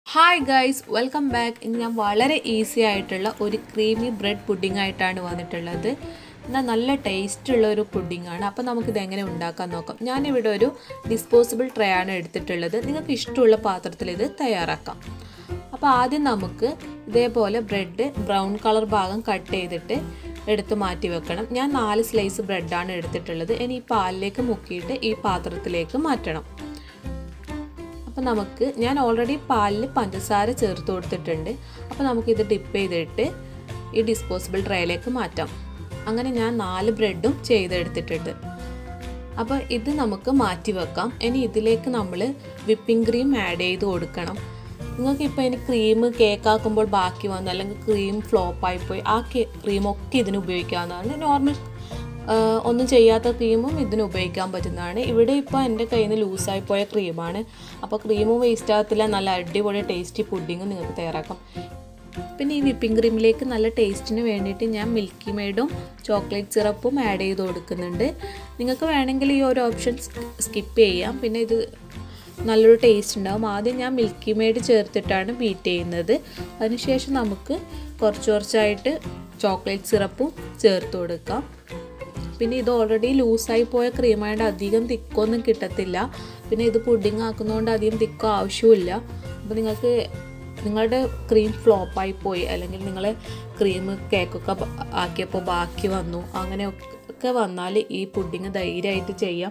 hi guys welcome back ഇന്ന് ഞാൻ വളരെ ഈസി ആയിട്ടുള്ള ഒരു ക്രീമി ബ്രെഡ് പുഡിംഗ് ആയിട്ടാണ് വന്നിട്ടുള്ളത് എന്നാൽ നല്ല ടേസ്റ്റ് ഉള്ള ഒരു പുഡിംഗ് ആണ് അപ്പോൾ നമുക്കിത് എങ്ങനെ ഉണ്ടാക്കാൻ നോക്കാം ഞാനിവിടെ ഒരു ഡിസ്പോസിബിൾ ട്രേ ആണ് എടുത്തിട്ടുള്ളത് നിങ്ങൾക്ക് ഇഷ്ടമുള്ള പാത്രത്തിൽ ഇത് തയ്യാറാക്കാം അപ്പോൾ ആദ്യം നമുക്ക് ഇതേപോലെ ബ്രെഡ് ബ്രൗൺ കളർ ഭാഗം കട്ട് ചെയ്തിട്ട് എടുത്ത് മാറ്റി വെക്കണം ഞാൻ നാല് സ്ലൈസ് ബ്രെഡാണ് എടുത്തിട്ടുള്ളത് ഇനി ഈ പാലിലേക്ക് മുക്കിയിട്ട് ഈ പാത്രത്തിലേക്ക് മാറ്റണം അപ്പോൾ നമുക്ക് ഞാൻ ഓൾറെഡി പാലിൽ പഞ്ചസാര ചേർത്ത് കൊടുത്തിട്ടുണ്ട് അപ്പോൾ നമുക്കിത് ഡിപ്പ് ചെയ്തിട്ട് ഈ ഡിസ്പോസിബിൾ ട്രേയിലേക്ക് മാറ്റാം അങ്ങനെ ഞാൻ നാല് ബ്രെഡും ചെയ്തെടുത്തിട്ടുണ്ട് അപ്പോൾ ഇത് നമുക്ക് മാറ്റി വെക്കാം ഇനി ഇതിലേക്ക് നമ്മൾ വിപ്പിംഗ് ക്രീം ആഡ് ചെയ്ത് കൊടുക്കണം നിങ്ങൾക്ക് ഇപ്പോൾ ഇനി ക്രീം കേക്ക് ആക്കുമ്പോൾ ബാക്കി വന്നു അല്ലെങ്കിൽ ക്രീം ഫ്ലോപ്പായി പോയി ആ ക്രീമൊക്കെ ഇതിന് ഉപയോഗിക്കാവുന്നതാണ് നോർമൽ ഒന്നും ചെയ്യാത്ത ക്രീമും ഇതിന് ഉപയോഗിക്കാൻ പറ്റുന്നതാണ് ഇവിടെ ഇപ്പോൾ എൻ്റെ കയ്യിൽ നിന്ന് ലൂസായി പോയ ക്രീമാണ് അപ്പോൾ ക്രീമും വേസ്റ്റ് ആകത്തില്ല നല്ല അടിപൊളി ടേസ്റ്റി പുഡിങ്ങും നിങ്ങൾക്ക് തയ്യാറാക്കാം പിന്നെ ഈ വിപ്പിംഗ് ക്രീമിലേക്ക് നല്ല ടേസ്റ്റിന് വേണ്ടിയിട്ട് ഞാൻ മിൽക്കി മെയ്ഡും ചോക്ലേറ്റ് സിറപ്പും ആഡ് ചെയ്ത് കൊടുക്കുന്നുണ്ട് നിങ്ങൾക്ക് വേണമെങ്കിൽ ഈ ഒരു ഓപ്ഷൻ സ്കിപ്പ് ചെയ്യാം പിന്നെ ഇത് നല്ലൊരു ടേസ്റ്റ് ഉണ്ടാവും ആദ്യം ഞാൻ മിൽക്കി മെയ്ഡ് ചേർത്തിട്ടാണ് ബീറ്റ് ചെയ്യുന്നത് അതിനുശേഷം നമുക്ക് കുറച്ച് കുറച്ചായിട്ട് ചോക്ലേറ്റ് സിറപ്പും ചേർത്ത് കൊടുക്കാം പിന്നെ ഇത് ഓൾറെഡി ലൂസായി പോയ ക്രീമായതുകൊണ്ട് അധികം തിക്കൊന്നും കിട്ടത്തില്ല പിന്നെ ഇത് പുഡിംഗ് ആക്കുന്നതുകൊണ്ട് അധികം തിക്കോ ആവശ്യമില്ല അപ്പോൾ നിങ്ങൾക്ക് നിങ്ങളുടെ ക്രീം ഫ്ലോപ്പായി പോയി അല്ലെങ്കിൽ നിങ്ങൾ ക്രീം കേക്കൊക്കെ ആക്കിയപ്പോൾ ബാക്കി വന്നു അങ്ങനെയൊക്കെ വന്നാൽ ഈ പുഡിങ് ധൈര്യമായിട്ട് ചെയ്യാം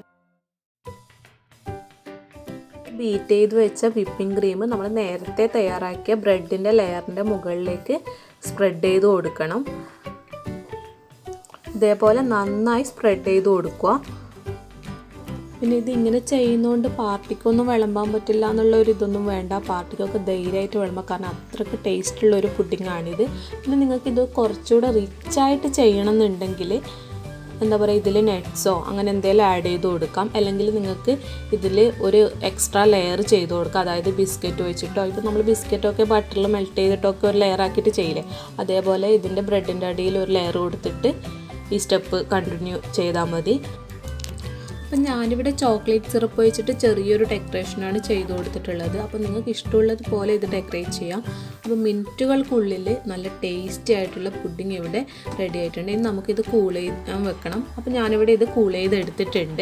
ബീറ്റ് ചെയ്ത് വെച്ച വിപ്പിംഗ് ക്രീം നമ്മൾ നേരത്തെ തയ്യാറാക്കിയ ബ്രെഡിൻ്റെ ലെയറിൻ്റെ മുകളിലേക്ക് സ്പ്രെഡ് ചെയ്ത് കൊടുക്കണം ഇതേപോലെ നന്നായി സ്പ്രെഡ് ചെയ്ത് കൊടുക്കുക പിന്നെ ഇത് ഇങ്ങനെ ചെയ്യുന്നതുകൊണ്ട് പാർട്ടിക്കൊന്നും വിളമ്പാൻ പറ്റില്ല എന്നുള്ള ഒരു ഇതൊന്നും വേണ്ട പാർട്ടിക്കൊക്കെ ധൈര്യമായിട്ട് വിളമ്പാം കാരണം അത്രയ്ക്ക് ടേസ്റ്റുള്ള ഒരു പുഡിങ്ങാണിത് പിന്നെ നിങ്ങൾക്കിത് കുറച്ചുകൂടെ റിച്ചായിട്ട് ചെയ്യണം എന്നുണ്ടെങ്കിൽ എന്താ പറയുക ഇതിൽ നെറ്റ്സോ അങ്ങനെ എന്തെങ്കിലും ആഡ് ചെയ്ത് കൊടുക്കാം അല്ലെങ്കിൽ നിങ്ങൾക്ക് ഇതിൽ ഒരു എക്സ്ട്രാ ലെയർ ചെയ്ത് കൊടുക്കാം അതായത് ബിസ്ക്കറ്റ് വെച്ചിട്ടോ ഇപ്പോൾ നമ്മൾ ബിസ്ക്കറ്റൊക്കെ ബട്ടറിൽ മെൽറ്റ് ചെയ്തിട്ടൊക്കെ ഒരു ലെയർ ആക്കിയിട്ട് ചെയ്യില്ലേ അതേപോലെ ഇതിൻ്റെ ബ്രെഡിൻ്റെ അടിയിൽ ഒരു ലെയർ കൊടുത്തിട്ട് ഈ സ്റ്റെപ്പ് കണ്ടിന്യൂ ചെയ്താൽ മതി അപ്പം ഞാനിവിടെ ചോക്ലേറ്റ് സിറപ്പ് വെച്ചിട്ട് ചെറിയൊരു ഡെക്കറേഷനാണ് ചെയ്തു കൊടുത്തിട്ടുള്ളത് അപ്പോൾ നിങ്ങൾക്ക് ഇഷ്ടമുള്ളത് പോലെ ഇത് ഡെക്കറേറ്റ് ചെയ്യാം അപ്പോൾ മിനിറ്റുകൾക്കുള്ളിൽ നല്ല ടേസ്റ്റി ആയിട്ടുള്ള പുഡിങ് ഇവിടെ റെഡി ആയിട്ടുണ്ട് ഇനി നമുക്കിത് കൂൾ ചെയ്യാൻ വെക്കണം അപ്പോൾ ഞാനിവിടെ ഇത് കൂൾ ചെയ്ത് എടുത്തിട്ടുണ്ട്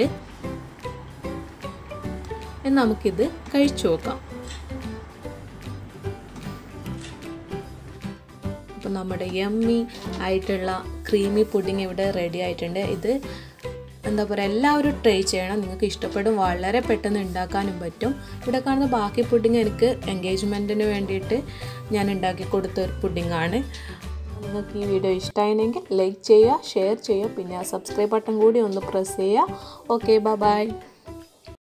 ഇനി നമുക്കിത് കഴിച്ചു നോക്കാം അപ്പോൾ നമ്മുടെ യമ്മി ആയിട്ടുള്ള ക്രീമി പുഡിങ് ഇവിടെ റെഡി ആയിട്ടുണ്ട് ഇത് എന്താ പറയുക എല്ലാവരും ട്രൈ ചെയ്യണം നിങ്ങൾക്ക് ഇഷ്ടപ്പെടും വളരെ പെട്ടെന്ന് ഉണ്ടാക്കാനും പറ്റും ഇവിടെ കാണുന്ന ബാക്കി പുഡിങ് എനിക്ക് എൻഗേജ്മെൻറ്റിന് വേണ്ടിയിട്ട് ഞാൻ ഉണ്ടാക്കി കൊടുത്ത ഒരു പുഡിങ്ങാണ് നിങ്ങൾക്ക് ഈ വീഡിയോ ഇഷ്ടമായിരുന്നെങ്കിൽ ലൈക്ക് ചെയ്യുക ഷെയർ ചെയ്യുക പിന്നെ ആ സബ്സ്ക്രൈബ് ബട്ടൺ കൂടി ഒന്ന് പ്രസ് ചെയ്യുക ഓക്കെ ബൈ